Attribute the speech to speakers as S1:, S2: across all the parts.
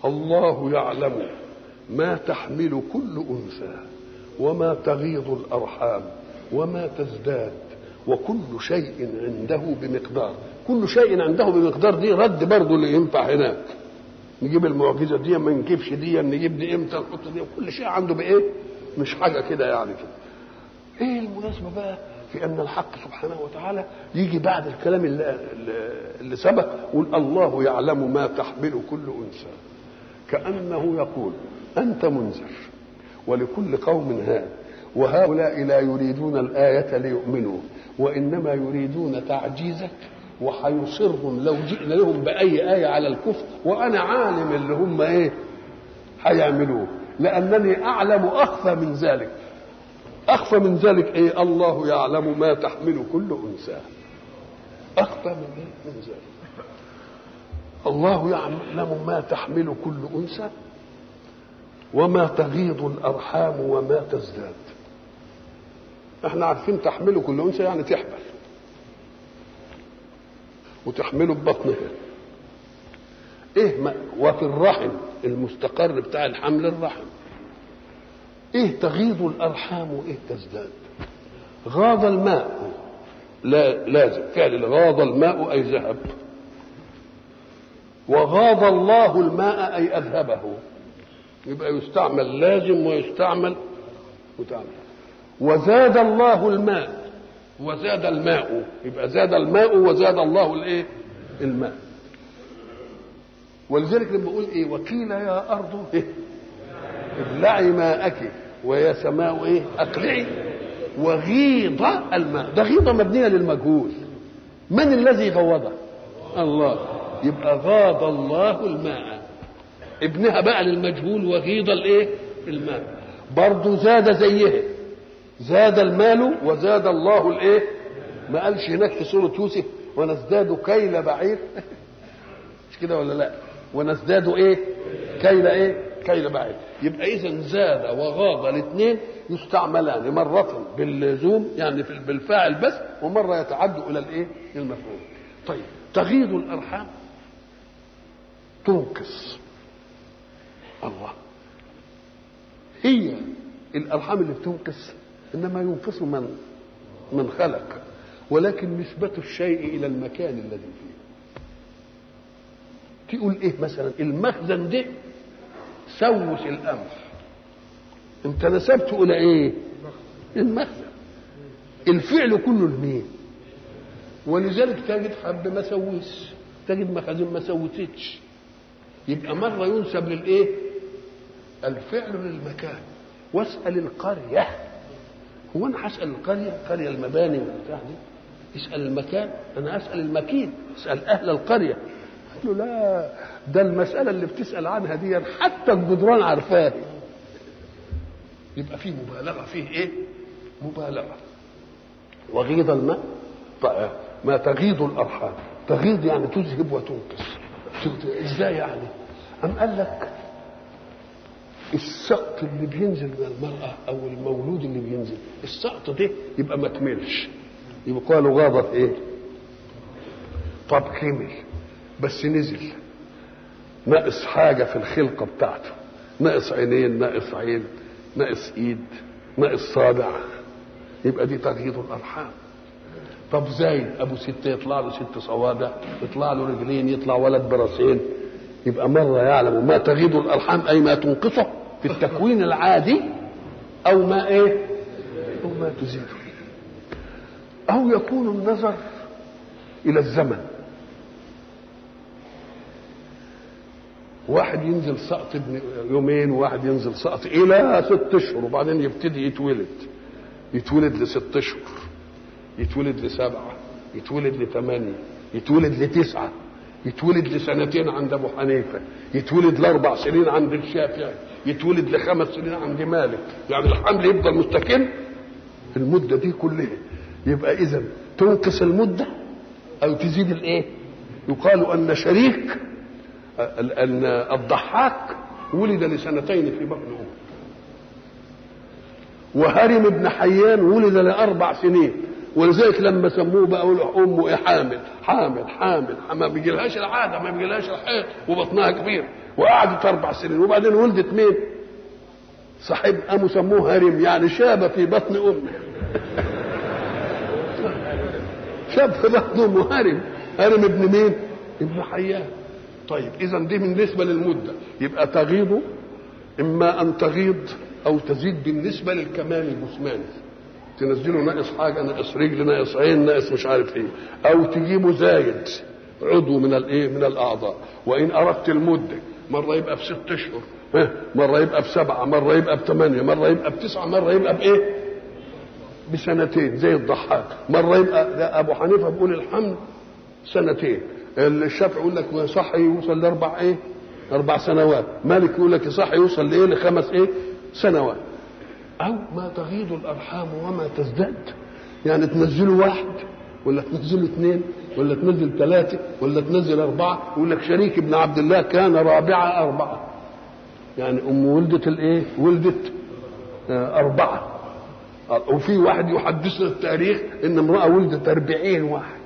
S1: الله يعلم ما تحمل كل انثى وما تغيض الارحام وما تزداد وكل شيء عنده بمقدار كل شيء عنده بمقدار دي رد برضه اللي ينفع هناك نجيب المعجزه دي ما نجيبش دي نجيب دي امتى نحط دي كل شيء عنده بايه مش حاجه كده يعني كده ايه المناسبه بقى في ان الحق سبحانه وتعالى يجي بعد الكلام اللي, اللي سبق يقول الله يعلم ما تحمل كل انثى كانه يقول انت منذر ولكل قوم هاد وهؤلاء لا يريدون الآية ليؤمنوا وإنما يريدون تعجيزك وحيصرهم لو جئنا لهم بأي آية على الكفر وأنا عالم اللي هم إيه هيعملوه لأنني أعلم أخفى من ذلك أخفى من ذلك إيه الله يعلم ما تحمل كل أنثى أخفى من إيه من ذلك الله يعلم ما تحمل كل أنثى وما تغيض الأرحام وما تزداد احنا عارفين تحمله كل انثى يعني تحمل وتحمله ببطنها ايه ما وفي الرحم المستقر بتاع الحمل الرحم ايه تغيض الارحام وايه تزداد غاض الماء لا لازم فعل غاض الماء اي ذهب وغاض الله الماء اي اذهبه يبقى يستعمل لازم ويستعمل متعمل وزاد الله الماء وزاد الماء يبقى زاد الماء وزاد الله الايه الماء ولذلك لما بقول ايه وقيل يا ارض إيه؟ ابلعي ماءك ويا سماء ايه اقلعي وغيض الماء ده غيضة مبنية للمجهول من الذي غوضه الله يبقى غاض الله الماء ابنها بقى للمجهول وغيض الايه الماء برضه زاد زيه زاد المال وزاد الله الايه ما قالش هناك في سوره يوسف ونزداد كيل بعير مش كده ولا لا ونزداد ايه كيل ايه كيل بعير يبقى اذا زاد وغاض الاثنين يستعملان مرة باللزوم يعني في بالفاعل بس ومرة يتعد إلى الإيه؟ المفعول. طيب تغيض الأرحام تنقص الله هي الأرحام اللي بتنقص إنما ينقص من من خلق ولكن نسبة الشيء إلى المكان الذي فيه تقول إيه مثلا المخزن ده سوس الأنف انت نسبته الى ايه المخزن الفعل كله لمين ولذلك تجد حب ما سويش تجد مخازن ما سوتش يبقى مرة ينسب للايه الفعل للمكان واسأل القرية هو انا هسأل القرية القرية المباني والبتاع دي اسأل المكان انا اسأل المكين اسأل اهل القرية قال له لا ده المسألة اللي بتسأل عنها دي حتى الجدران عارفاها يبقى فيه مبالغة فيه ايه مبالغة وغيض الماء ما تغيض الأرحام تغيض يعني تذهب وتنقص ازاي يعني أم قال لك السقط اللي بينزل من المرأة أو المولود اللي بينزل السقط ده يبقى ما كملش يبقى قالوا غاضت ايه طب كمل بس نزل ناقص حاجة في الخلقة بتاعته ناقص عينين ناقص عين ناقص ايد ناقص صابع يبقى دي تغيير الارحام طب زايد ابو ستة يطلع له ست صوابع يطلع له رجلين يطلع ولد براسين يبقى مرة يعلم ما تغيض الارحام اي ما تنقصه في التكوين العادي او ما ايه او ما تزيده او يكون النظر الى الزمن واحد ينزل سقط ابن يومين وواحد ينزل سقط الى ست اشهر وبعدين يبتدي يتولد يتولد لست اشهر يتولد لسبعه يتولد لثمانيه يتولد لتسعه يتولد لسنتين عند ابو حنيفه يتولد لاربع سنين عند الشافعي يتولد لخمس سنين عند مالك يعني الحمل يفضل مستكن المده دي كلها يبقى اذا تنقص المده او تزيد الايه يقال ان شريك ان الضحاك ولد لسنتين في بطن امه وهرم بن حيان ولد لاربع سنين ولذلك لما سموه بقى يقولوا امه ايه حامل حامل حامل ما بيجيلهاش العاده ما بيجيلهاش الحيض وبطنها كبير وقعدت اربع سنين وبعدين ولدت مين؟ صاحب قاموا سموه هرم يعني شاب في بطن امه شاب في بطن امه هرم هرم ابن مين؟ ابن حيان طيب اذا دي بالنسبه للمده يبقى تغيض اما ان تغيض او تزيد بالنسبه للكمال الجسماني تنزله ناقص حاجه ناقص رجل ناقص عين ناقص مش عارف ايه او تجيبه زايد عضو من الايه من الاعضاء وان اردت المده مره يبقى في ست اشهر مره يبقى بسبعه مره يبقى بثمانيه مره يبقى بتسعه مره يبقى بايه بسنتين زي الضحاك مره يبقى ده ابو حنيفه بيقول الحمل سنتين الشافعي يقول لك صح يوصل لاربع ايه اربع سنوات مالك يقول لك صح يوصل لايه لخمس ايه سنوات او ما تغيض الارحام وما تزداد يعني تنزله واحد ولا تنزله اثنين ولا تنزل ثلاثة ولا تنزل أربعة يقول لك شريك ابن عبد الله كان رابعة أربعة يعني أم ولدت الإيه؟ ولدت آه أربعة وفي واحد يحدثنا التاريخ إن امرأة ولدت أربعين واحد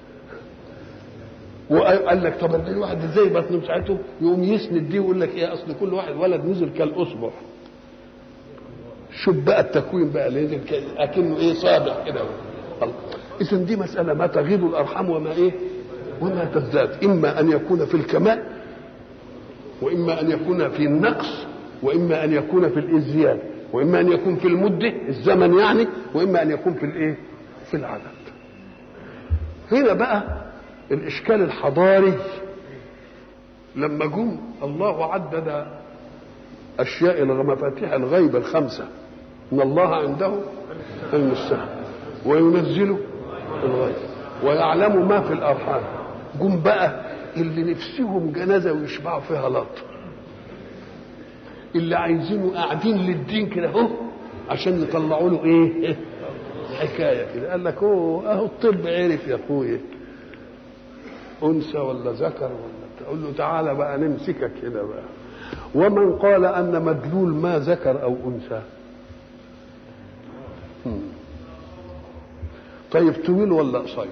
S1: وقال لك طب الواحد ازاي بطن بتاعته يقوم يسند دي ويقول لك ايه اصل كل واحد ولد نزل كالاصبع شوف بقى التكوين بقى اللي نزل اكنه ايه صابع كده اذا دي مساله ما تغيض الارحام وما ايه وما تزداد اما ان يكون في الكمال واما ان يكون في النقص واما ان يكون في الازدياد واما ان يكون في المده الزمن يعني واما ان يكون في الايه في العدد هنا بقى الاشكال الحضاري لما جم الله عدد اشياء مفاتيح الغيب الخمسه ان الله عنده علم الساعه وينزل الغيب ويعلم ما في الارحام جم بقى اللي نفسهم جنازه ويشبعوا فيها لط اللي عايزينه قاعدين للدين كده اهو عشان يطلعوا له ايه حكايه كده قال لك اوه اهو الطب عرف يا اخويا انثى ولا ذكر ولا تقول له تعالى بقى نمسكك هنا بقى ومن قال ان مدلول ما ذكر او انثى طيب طويل ولا قصير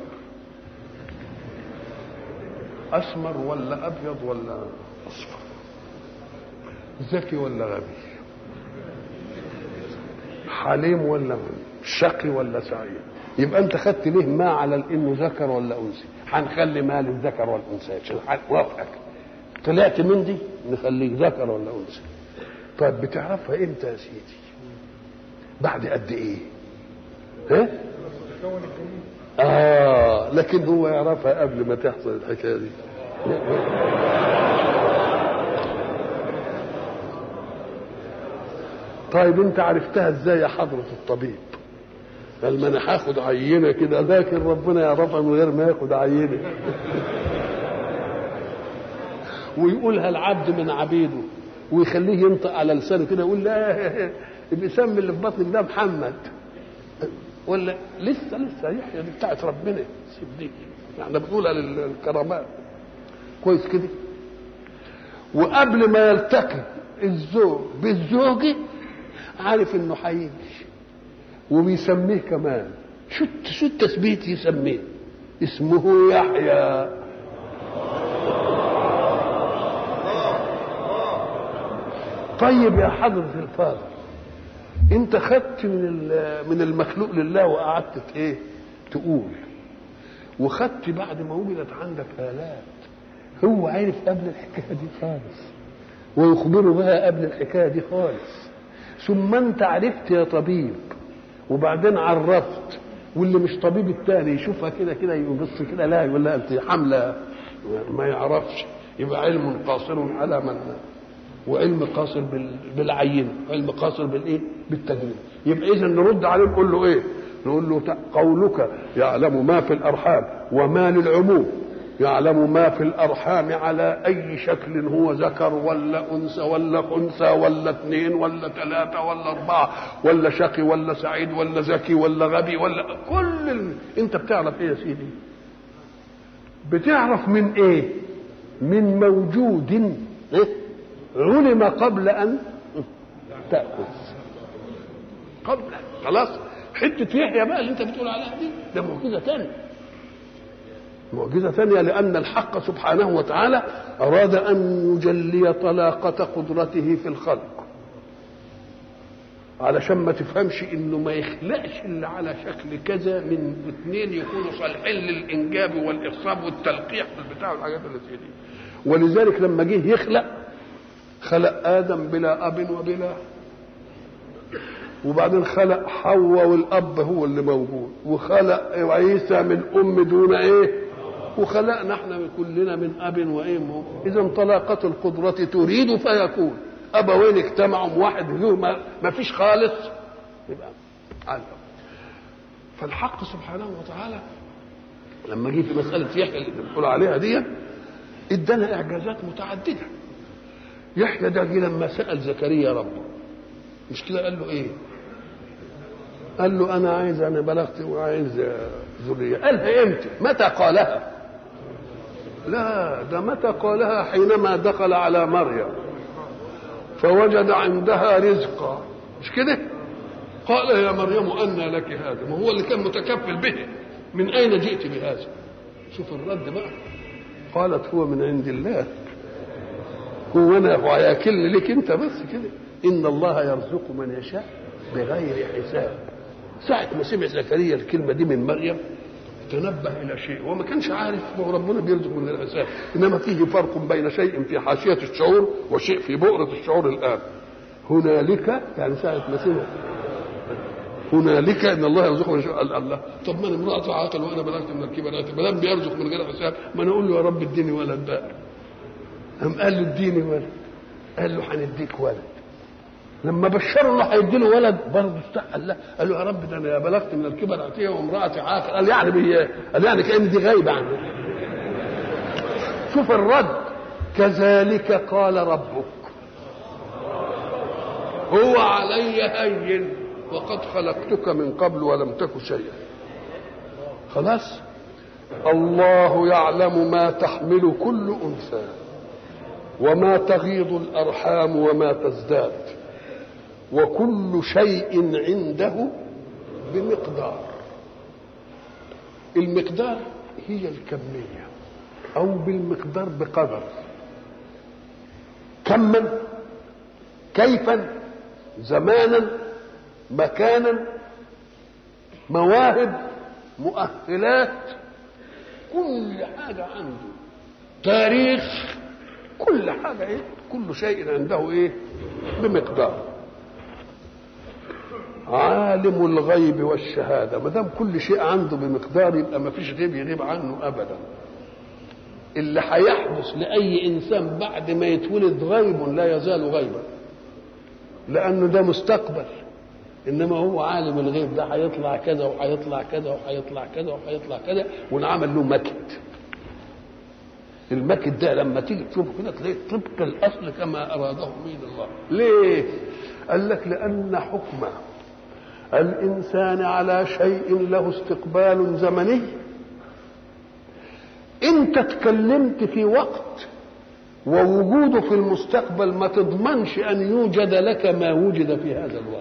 S1: اسمر ولا ابيض ولا اصفر ذكي ولا غبي حليم ولا شقي ولا سعيد يبقى انت خدت ليه ما على انه ذكر ولا انثى هنخلي ما للذكر والانثى وافقك طلعت من دي نخليك ذكر ولا انثى طيب بتعرفها امتى يا سيدي بعد قد ايه ها اه لكن هو يعرفها قبل ما تحصل الحكايه دي طيب انت عرفتها ازاي يا حضرة الطبيب قال ما انا هاخد عينه كده لكن ربنا يعرفها من غير ما ياخد عينه ويقولها العبد من عبيده ويخليه ينطق على لسانه كده يقول لا بيسمي اللي في بطنك ده محمد ولا لسه لسه يحيى دي بتاعت ربنا سيب دي احنا بنقولها للكرامات كويس كده وقبل ما يلتقي الزوج بالزوجه عارف انه هيجي وبيسميه كمان شو شو التثبيت يسميه اسمه يحيى طيب يا حضرة الفاضل انت خدت من من المخلوق لله وقعدت ايه تقول وخدت بعد ما وجدت عندك آلات هو عرف قبل الحكايه دي خالص ويخبره بها قبل الحكايه دي خالص ثم انت عرفت يا طبيب وبعدين عرفت واللي مش طبيب التاني يشوفها كده كده يبص كده لا يقول لها انت حامله ما يعرفش يبقى علم قاصر على من وعلم قاصر بالعينه علم قاصر بالايه بالتجربه يبقى اذا نرد عليه نقول له ايه نقول له قولك يعلم ما في الارحام وما للعموم يعلم ما في الارحام على اي شكل هو ذكر ولا انثى ولا خنثى ولا اثنين ولا ثلاثه ولا اربعه ولا شقي ولا سعيد ولا ذكي ولا غبي ولا كل ال... انت بتعرف ايه يا سيدي بتعرف من ايه من موجود إيه؟ علم قبل ان تاخذ قبل خلاص حته يحيى بقى اللي انت بتقول عليها دي ده معجزه ثانيه معجزة ثانية لأن الحق سبحانه وتعالى أراد أن يجلي طلاقة قدرته في الخلق علشان ما تفهمش انه ما يخلقش الا على شكل كذا من اثنين يكونوا صالحين للانجاب والارصاب والتلقيح والبتاع والحاجات اللي زي دي ولذلك لما جه يخلق خلق ادم بلا اب وبلا وبعدين خلق حواء والاب هو اللي موجود وخلق عيسى من ام دون ايه وخلقنا احنا كلنا من اب وايه اذا طلاقه القدره تريد فيكون ابوين اجتمعوا واحد له ما فيش خالص يبقى علم فالحق سبحانه وتعالى لما جه في مساله يحيى اللي بنقول عليها دي ادانا اعجازات متعدده يحيى ده جه لما سال زكريا ربه مش كده قال له ايه قال له انا عايز انا بلغت وعايز ذريه قالها امتى متى قالها لا ده متى قالها حينما دخل على مريم فوجد عندها رزقا مش كده قال يا مريم أنى لك هذا ما هو اللي كان متكفل به من أين جئت بهذا شوف الرد بقى قالت هو من عند الله هو أنا وهياكل لك أنت بس كده إن الله يرزق من يشاء بغير حساب ساعة ما سمع زكريا الكلمة دي من مريم تنبه إلى شيء وما كانش عارف هو ربنا بيرزق من غير حساب إنما فيه فرق بين شيء في حاشية الشعور وشيء في بؤرة الشعور الآن هنالك يعني ساعة ما سمع هنالك ان الله يرزق من يشاء الله طب ما انا امراه عاقل وانا بلغت من الكبر ما دام بيرزق من غير حساب ما انا اقول له يا رب اديني ولد بقى قام قال له اديني ولد قال له هنديك ولد لما بشروا انه هيدي له ولد برضه استحى لا قال له يا رب ده انا بلغت من الكبر اتيه وامراتي عاقل قال يعني بي قال يعني كان دي غايبه عني شوف الرد كذلك قال ربك هو علي هين وقد خلقتك من قبل ولم تك شيئا خلاص الله يعلم ما تحمل كل انثى وما تغيض الارحام وما تزداد وكل شيء عنده بمقدار المقدار هي الكميه او بالمقدار بقدر كما كيفا زمانا مكانا مواهب مؤهلات كل حاجة عنده تاريخ كل حاجة إيه؟ كل شيء عنده إيه؟ بمقدار عالم الغيب والشهادة ما دام كل شيء عنده بمقدار يبقى ما فيش غيب يغيب عنه أبدا اللي هيحدث لأي إنسان بعد ما يتولد غيب لا يزال غيبا لأنه ده مستقبل انما هو عالم الغيب ده هيطلع كذا وهيطلع كذا وهيطلع كذا وهيطلع كذا ونعمل له مكت المكت ده لما تيجي تشوفه كده تلاقيه طبق الاصل كما اراده من الله ليه قال لك لان حكم الانسان على شيء له استقبال زمني انت اتكلمت في وقت ووجوده في المستقبل ما تضمنش ان يوجد لك ما وجد في هذا الوقت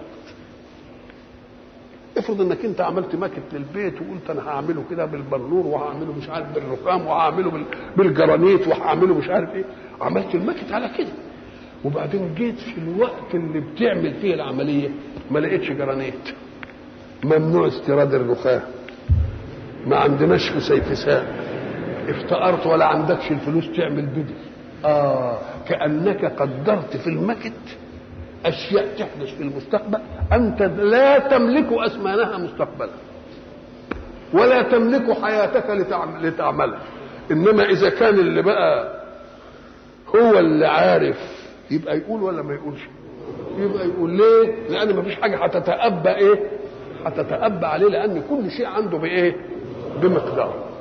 S1: افرض انك انت عملت ماكت للبيت وقلت انا هعمله كده بالبنور وهعمله مش عارف بالرخام وهعمله بالجرانيت وهعمله مش عارف ايه عملت الماكت على كده وبعدين جيت في الوقت اللي بتعمل فيه العمليه ما لقيتش جرانيت ممنوع استيراد الرخام ما عندناش في سيفسان افتقرت ولا عندكش الفلوس تعمل بدل اه كانك قدرت في المكت اشياء تحدث في المستقبل انت لا تملك اسمانها مستقبلا ولا تملك حياتك لتعملها انما اذا كان اللي بقى هو اللي عارف يبقى يقول ولا ما يقولش يبقى يقول ليه لان ما فيش حاجه هتتأبى ايه هتتأبى عليه لان كل شيء عنده بايه بمقدار